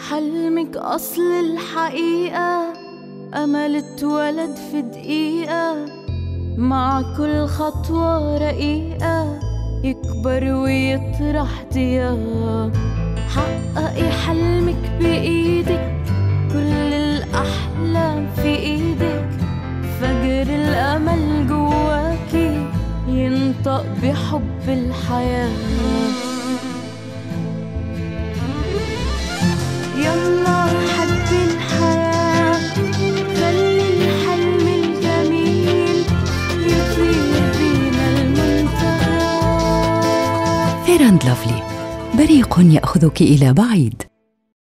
حلمك أصل الحقيقة أمل اتولد في دقيقة مع كل خطوة رقيقة يكبر ويطرح ضياء حققي حلمك بإيدك كل الأحلام في إيدك فجر الأمل جواكي ينطق بحب الحياة يلا حبي الحياة خلي الحلم الجميل يطير بينا المنتهى فير اند لافلي بريق ياخذك الى بعيد